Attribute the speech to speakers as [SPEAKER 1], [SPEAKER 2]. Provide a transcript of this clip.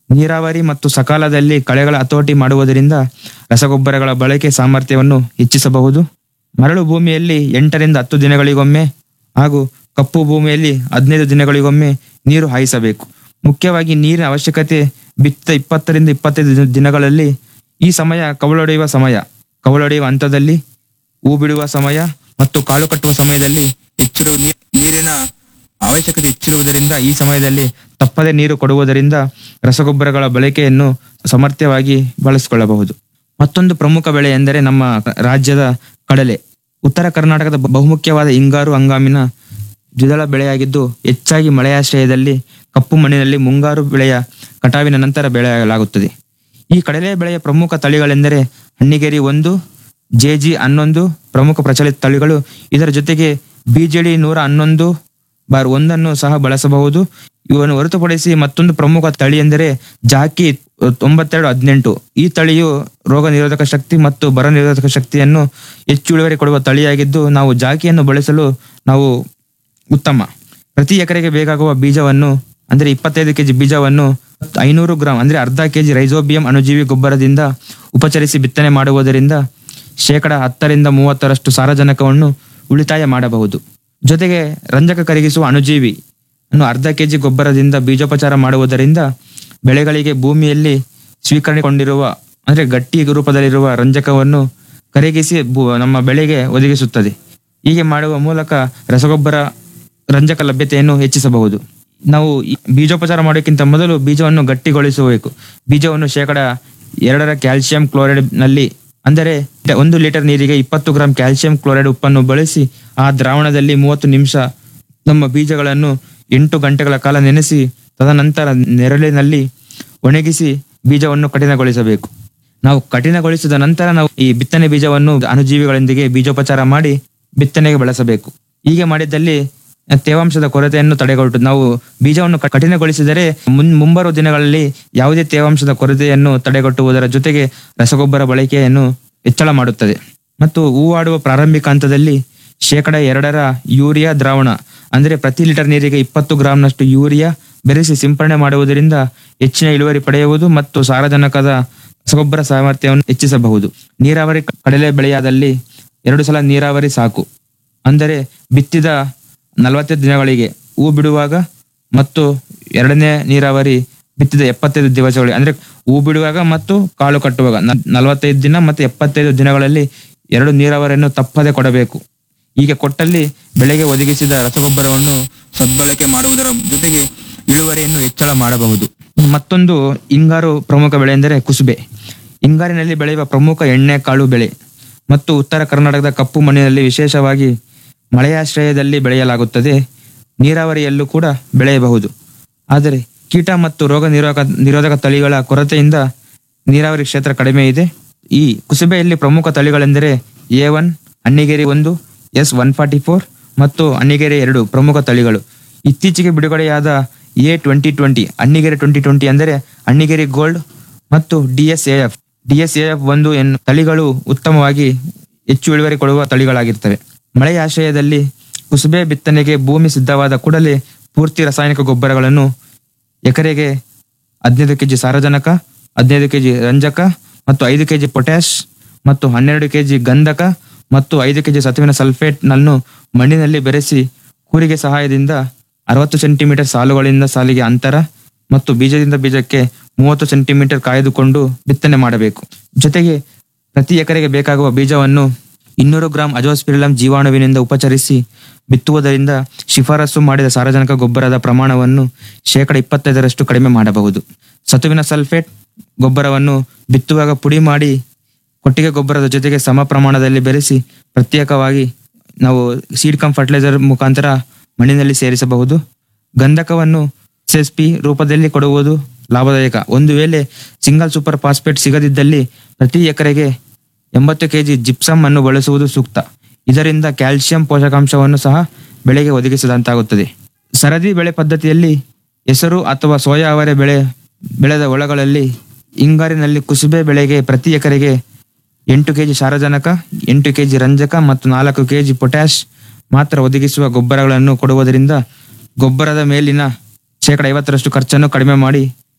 [SPEAKER 1] ನೀರಾವರಿ ಮತ್ತು ಸಕಾಲದಲ್ಲಿ ಕಳೆಗಳ ಹತೋಟಿ ಮಾಡುವುದರಿಂದ ರಸಗೊಬ್ಬರಗಳ ಬಳಕೆ ಸಾಮರ್ಥ್ಯವನ್ನು ಹೆಚ್ಚಿಸಬಹುದು ಮರಳು ಭೂಮಿಯಲ್ಲಿ ಎಂಟರಿಂದ ಹತ್ತು ದಿನಗಳಿಗೊಮ್ಮೆ ಹಾಗೂ ಕಪ್ಪು ಭೂಮಿಯಲ್ಲಿ ಹದಿನೈದು ದಿನಗಳಿಗೊಮ್ಮೆ ನೀರು ಹಾಯಿಸಬೇಕು ಮುಖ್ಯವಾಗಿ ನೀರಿನ ಅವಶ್ಯಕತೆ ಬಿತ್ತ ಇಪ್ಪತ್ತರಿಂದ ಇಪ್ಪತ್ತೈದು ದಿನ- ದಿನಗಳಲ್ಲಿ ಈ ಸಮಯ ಕವಲೊಡೆಯುವ ಸಮಯ ಕವಲೊಡೆಯುವ ಹಂತದಲ್ಲಿ ಹೂ ಬಿಡುವ ಸಮಯ ಮತ್ತು ಕಾಳು ಕಟ್ಟುವ ಸಮಯದಲ್ಲಿ ಹೆಚ್ಚಿರುವ ನೀ- ನೀರಿನ ಅವಶ್ಯಕತೆ ಹೆಚ್ಚಿರುವುದರಿಂದ ಈ ಸಮಯದಲ್ಲಿ ತಪ್ಪದೆ ನೀರು ಕೊಡುವುದರಿಂದ ರಸಗೊಬ್ಬರಗಳ ಬಳಕೆಯನ್ನು ಸಮರ್ಥವಾಗಿ ಬಳಸಿಕೊಳ್ಳಬಹುದು ಮತ್ತೊಂದು ಪ್ರಮುಖ ಬೆಳೆ ಎಂದರೆ ನಮ್ಮ ರಾಜ್ಯದ ಕಡಲೆ ಉತ್ತರ ಕರ್ನಾಟಕದ ಬಹುಮುಖ್ಯವಾದ ಹಿಂಗಾರು ಹಂಗಾಮಿನ ದ್ವಿದಳ ಬೆಳೆಯಾಗಿದ್ದು ಹೆಚ್ಚಾಗಿ ಮಳೆಯಾಶ್ರಯದಲ್ಲಿ ಕಪ್ಪು ಮಣ್ಣಿನಲ್ಲಿ ಮುಂಗಾರು ಬೆಳೆಯ ಕಟಾವಿನ ನಂತರ ಬೆಳೆಯಲಾಗುತ್ತದೆ ಈ ಕಡಲೆ ಬೆಳೆಯ ಪ್ರಮುಖ ತಳಿಗಳೆಂದರೆ ಹಣ್ಣಿಗೇರಿ ಒಂದು ಜೆಜಿ ಹನ್ನೊಂದು ಪ್ರಮುಖ ಪ್ರಚಲಿತ ತಳಿಗಳು ಇದರ ಜೊತೆಗೆ ಬಿಜೆಡಿ ನೂರ ಹನ್ನೊಂದು ಬಾರ್ ಒಂದನ್ನು ಸಹ ಬಳಸಬಹುದು ಇವನ್ನು ಹೊರತುಪಡಿಸಿ ಮತ್ತೊಂದು ಪ್ರಮುಖ ತಳಿ ಎಂದರೆ ಜಾಕಿ ತೊಂಬತ್ತೆರಡು ಹದಿನೆಂಟು ಈ ತಳಿಯು ರೋಗ ನಿರೋಧಕ ಶಕ್ತಿ ಮತ್ತು ಬರ ನಿರೋಧಕ ಶಕ್ತಿಯನ್ನು ಹೆಚ್ಚು ಇಳುವರಿ ಕೊಡುವ ತಳಿಯಾಗಿದ್ದು ನಾವು ಜಾಕಿಯನ್ನು ಬಳಸಲು ನಾವು ಉತ್ತಮ ಪ್ರತಿ ಎಕರೆಗೆ ಬೇಕಾಗುವ ಬೀಜವನ್ನು ಅಂದ್ರೆ ಇಪ್ಪತ್ತೈದು ಕೆಜಿ ಬೀಜವನ್ನು ಐನೂರು ಗ್ರಾಂ ಅಂದ್ರೆ ಅರ್ಧ ಕೆಜಿ ರೈಸೋಬಿಯಂ ಅಣುಜೀವಿ ಗೊಬ್ಬರದಿಂದ ಉಪಚರಿಸಿ ಬಿತ್ತನೆ ಮಾಡುವುದರಿಂದ ಶೇಕಡ ಹತ್ತರಿಂದ ಮೂವತ್ತರಷ್ಟು ಸಾರಜನಕವನ್ನು ಉಳಿತಾಯ ಮಾಡಬಹುದು ಜೊತೆಗೆ ರಂಜಕ ಕರಗಿಸುವ ಅಣುಜೀವಿ ಅನ್ನು ಅರ್ಧ ಕೆಜಿ ಗೊಬ್ಬರದಿಂದ ಬೀಜೋಪಚಾರ ಮಾಡುವುದರಿಂದ ಬೆಳೆಗಳಿಗೆ ಭೂಮಿಯಲ್ಲಿ ಸ್ವೀಕರಣೆಗೊಂಡಿರುವ ಅಂದ್ರೆ ಗಟ್ಟಿ ರೂಪದಲ್ಲಿರುವ ರಂಜಕವನ್ನು ಕರಗಿಸಿ ಭೂ- ನಮ್ಮ ಬೆಳೆಗೆ ಒದಗಿಸುತ್ತದೆ ಹೀಗೆ ಮಾಡುವ ಮೂಲಕ ರಸಗೊಬ್ಬರ ರಂಜಕ ಲಭ್ಯತೆಯನ್ನು ಹೆಚ್ಚಿಸಬಹುದು ನಾವು ಈ ಬೀಜೋಪಚಾರ ಮಾಡೋಕ್ಕಿಂತ ಮೊದಲು ಬೀಜವನ್ನು ಗಟ್ಟಿಗೊಳಿಸಬೇಕು ಬೀಜವನ್ನು ಶೇಕಡ ಎರಡರ ಕ್ಯಾಲ್ಸಿಯಂ ಕ್ಲೋರೈಡ್ ನಲ್ಲಿ ಅಂದರೆ ಒಂದು ಲೀಟರ್ ನೀರಿಗೆ ಇಪ್ಪತ್ತು ಗ್ರಾಂ ಕ್ಯಾಲ್ಸಿಯಂ ಕ್ಲೋರೈಡ್ ಉಪ್ಪನ್ನು ಬಳಸಿ ಆ ದ್ರಾವಣದಲ್ಲಿ ಮೂವತ್ತು ನಿಮಿಷ ನಮ್ಮ ಬೀಜಗಳನ್ನು ಎಂಟು ಗಂಟೆಗಳ ಕಾಲ ನೆನೆಸಿ ತದನಂತರ ನೆರಳಿನಲ್ಲಿ ಒಣಗಿಸಿ ಬೀಜವನ್ನು ಕಠಿಣಗೊಳಿಸಬೇಕು ನಾವು ಕಠಿಣಗೊಳಿಸಿದ ನಂತರ ನಾವು ಈ ಬಿತ್ತನೆ ಬೀಜವನ್ನು ಅಣುಜೀವಿಗಳೊಂದಿಗೆ ಬೀಜೋಪಚಾರ ಮಾಡಿ ಬಿತ್ತನೆಗೆ ಬಳಸಬೇಕು ಹೀಗೆ ಮಾಡಿದ್ದಲ್ಲಿ ತೇವಾಂಶದ ಕೊರತೆಯನ್ನು ತಡೆಗಟ್ಟು ನಾವು ಬೀಜವನ್ನು ಕ- ಕಠಿಣಗೊಳಿಸಿದರೆ ಮುನ್ ಮುಂಬರುವ ದಿನಗಳಲ್ಲಿ ಯಾವುದೇ ತೇವಾಂಶದ ಕೊರತೆಯನ್ನು ತಡೆಗಟ್ಟುವುದರ ಜೊತೆಗೆ ರಸಗೊಬ್ಬರ ಬಳಕೆಯನ್ನು ಹೆಚ್ಚಳ ಮಾಡುತ್ತದೆ ಮತ್ತು ಹೂವಾಡುವ ಪ್ರಾರಂಭಿಕ ಹಂತದಲ್ಲಿ ಶೇಕಡ ಎರಡರ ಯೂರಿಯಾ ದ್ರಾವಣ ಅಂದರೆ ಪ್ರತಿ ಲೀಟರ್ ನೀರಿಗೆ ಇಪ್ಪತ್ತು ಗ್ರಾಂನಷ್ಟು ಯೂರಿಯಾ ಬೆರೆಸಿ ಸಿಂಪರಣೆ ಮಾಡುವುದರಿಂದ ಹೆಚ್ಚಿನ ಇಳುವರಿ ಪಡೆಯುವುದು ಮತ್ತು ಸಾರಜನಕದ ರಸಗೊಬ್ಬರ ಸಾಮರ್ಥ್ಯವನ್ನು ಹೆಚ್ಚಿಸಬಹುದು ನೀರಾವರಿ ಕಡಲೆ ಬೆಳೆಯಾದಲ್ಲಿ ಎರಡು ಸಲ ನೀರಾವರಿ ಸಾಕು ಅಂದರೆ ಬಿತ್ತಿದ ನಲವತ್ತೈದು ದಿನಗಳಿಗೆ ಹೂ ಬಿಡುವಾಗ ಮತ್ತು ಎರಡನೇ ನೀರಾವರಿ ಬಿತ್ತಿದ ಎಪ್ಪತ್ತೈದು ದಿವಸಗಳಿಗೆ ಅಂದ್ರೆ ಹೂ ಬಿಡುವಾಗ ಮತ್ತು ಕಾಳು ಕಟ್ಟುವಾಗ ನ- ನಲವತ್ತೈದು ದಿನ ಮತ್ತು ಎಪ್ಪತ್ತೈದು ದಿನಗಳಲ್ಲಿ ಎರಡು ನೀರಾವರಿಯನ್ನು ತಪ್ಪದೆ ಕೊಡಬೇಕು ಹೀಗೆ ಕೊಟ್ಟಲ್ಲಿ ಬೆಳೆಗೆ ಒದಗಿಸಿದ ರಸಗೊಬ್ಬರವನ್ನು ಸದ್ಬಳಕೆ ಮಾಡುವುದರ ಜೊತೆಗೆ ಇಳುವರಿಯನ್ನು ಹೆಚ್ಚಳ ಮಾಡಬಹುದು ಮತ್ತೊಂದು ಹಿಂಗಾರು ಪ್ರಮುಖ ಬೆಳೆ ಎಂದರೆ ಕುಸುಬೆ ಹಿಂಗಾರಿನಲ್ಲಿ ಬೆಳೆಯುವ ಪ್ರಮುಖ ಎಣ್ಣೆ ಕಾಳು ಬೆಳೆ ಮತ್ತು ಉತ್ತರ ಕರ್ನಾಟಕದ ಕಪ್ಪು ಮಣ್ಣಿನಲ್ಲಿ ವಿಶೇಷವಾಗಿ ಮಳೆಯಾಶ್ರಯದಲ್ಲಿ ಬೆಳೆಯಲಾಗುತ್ತದೆ ನೀರಾವರಿಯಲ್ಲೂ ಕೂಡ ಬೆಳೆಯಬಹುದು ಆದರೆ ಕೀಟ ಮತ್ತು ರೋಗ ನಿರೋಧಕ ನಿರೋಧಕ ತಳಿಗಳ ಕೊರತೆಯಿಂದ ನೀರಾವರಿ ಕ್ಷೇತ್ರ ಕಡಿಮೆ ಇದೆ ಈ ಕುಸುಬೆಯಲ್ಲಿ ಪ್ರಮುಖ ತಳಿಗಳೆಂದರೆ ಎ ಒನ್ ಅಣ್ಣಿಗೇರಿ ಒಂದು ಎಸ್ ಒನ್ ಫಾರ್ಟಿ ಫೋರ್ ಮತ್ತು ಅಣ್ಣಿಗೇರಿ ಎರಡು ಪ್ರಮುಖ ತಳಿಗಳು ಇತ್ತೀಚೆಗೆ ಬಿಡುಗಡೆಯಾದ A twenty twenty Annigeri twenty twenty ಅಂದರೆ ಅಣ್ಣಿಗೇರಿ ಗೋಲ್ಡ್ ಮತ್ತು D S A F D S A F ಒಂದು ಎನ್ ತಳಿಗಳು ಉತ್ತಮವಾಗಿ ಹೆಚ್ಚು ಇಳುವರಿ ಕೊಡುವ ತಳಿಗಳಾಗಿರ್ತವೆ ಮಳೆಯ ಆಶ್ರಯದಲ್ಲಿ ಕುಸುಬೆ ಬಿತ್ತನೆಗೆ ಭೂಮಿ ಸಿದ್ಧವಾದ ಕೂಡಲೇ ಪೂರ್ತಿ ರಾಸಾಯನಿಕ ಗೊಬ್ಬರಗಳನ್ನು ಎಕರೆಗೆ ಹದಿನೈದು ಕೆಜಿ ಸಾರಜನಕ ಹದಿನೈದು ಕೆಜಿ ರಂಜಕ ಮತ್ತು ಐದು ಕೆಜಿ ಪೊಟ್ಯಾಶ್ ಮತ್ತು ಹನ್ನೆರಡು ಕೆಜಿ ಗಂಧಕ ಮತ್ತು ಐದು ಕೆಜಿ ಸತುವಿನ ಸಲ್ಫೇಟ್ ನನ್ನು ಮಣ್ಣಿನಲ್ಲಿ ಬೆರೆಸಿ ಕೂರಿಗೆ ಸಹಾಯದಿಂದ ಅರವತ್ತು ಸೆಂಟಿಮೀಟರ್ ಸಾಲುಗಳಿಂದ ಸಾಲಿಗೆ ಅಂತರ ಮತ್ತು ಬೀಜದಿಂದ ಬೀಜಕ್ಕೆ ಮೂವತ್ತು ಸೆಂಟಿಮೀಟರ್ ಕಾಯ್ದುಕೊಂಡು ಬಿತ್ತನೆ ಮಾಡಬೇಕು ಜೊತೆಗೆ ಪ್ರತಿ ಎಕರೆಗೆ ಬೇಕಾಗುವ ಬೀಜವನ್ನು ಇನ್ನೂರು ಗ್ರಾಂ ಅಜೋಸ್ಪಿರಿಲಂ ಜೀವಾಣುವಿನಿಂದ ಉಪಚರಿಸಿ ಬಿತ್ತುವುದರಿಂದ ಶಿಫಾರಸು ಮಾಡಿದ ಸಾರಜನಕ ಗೊಬ್ಬರದ ಪ್ರಮಾಣವನ್ನು ಶೇಕಡ ಇಪ್ಪತ್ತೈದರಷ್ಟು ಕಡಿಮೆ ಮಾಡಬಹುದು ಸತುವಿನ ಸಲ್ಫೇಟ್ ಗೊಬ್ಬರವನ್ನು ಬಿತ್ತುವಾಗ ಪುಡಿ ಮಾಡಿ ಕೊಟ್ಟಿಗೆ ಗೊಬ್ಬರದ ಜೊತೆಗೆ ಸಮ ಪ್ರಮಾಣದಲ್ಲಿ ಬೆರೆಸಿ ಪ್ರತ್ಯೇಕವಾಗಿ ನಾವು ಸೀಡ್ ಕಮ್ ಫರ್ಟಿಲೈಸರ್ ಮುಖಾಂತರ ಮಣ್ಣಿನಲ್ಲಿ ಸೇರಿಸಬಹುದು ಗಂಧಕವನ್ನು ಎಸ್ ಎಸ್ ಪಿ ರೂಪದಲ್ಲಿ ಕೊಡುವುದು ಲಾಭದಾಯಕ ಒಂದು ವೇಳೆ ಸಿಂಗಲ್ ಸೂಪರ್ ಫಾಸ್ಫೇಟ್ ಸಿಗದಿದ್ದಲ್ಲಿ ಪ್ರತಿ ಎಕರೆಗೆ ಎಂಬತ್ತು ಕೆಜಿ ಜಿಪ್ಸಮ್ ಅನ್ನು ಬಳಸುವುದು ಸೂಕ್ತ ಇದರಿಂದ ಕ್ಯಾಲ್ಸಿಯಂ ಪೋಷಕಾಂಶವನ್ನು ಸಹ ಬೆಳೆಗೆ ಒದಗಿಸಿದಂತಾಗುತ್ತದೆ ಸರದಿ ಬೆಳೆ ಪದ್ಧತಿಯಲ್ಲಿ ಹೆಸರು ಅಥವಾ ಸೋಯಾ ಅವರೆ ಬೆಳೆ ಬೆಳೆದ ಹೊಲಗಳಲ್ಲಿ ಹಿಂಗಾರಿನಲ್ಲಿ ಕುಸುಬೆ ಬೆಳೆಗೆ ಪ್ರತಿ ಎಕರೆಗೆ ಎಂಟು ಕೆಜಿ ಸಾರಜನಕ ಎಂಟು ಕೆಜಿ ರಂಜಕ ಮತ್ತು ನಾಲ್ಕು ಕೆಜಿ ಪೊಟ್ಯಾಶ್ ಮಾತ್ರ ಒದಗಿಸುವ ಗೊಬ್ಬರಗಳನ್ನು ಕೊಡುವುದರಿಂದ ಗೊಬ್ಬರದ ಮೇಲಿನ ಶೇಕಡ ಐವತ್ತರಷ್ಟು ಖರ್ಚನ್ನು ಕಡಿಮೆ ಮಾಡಿ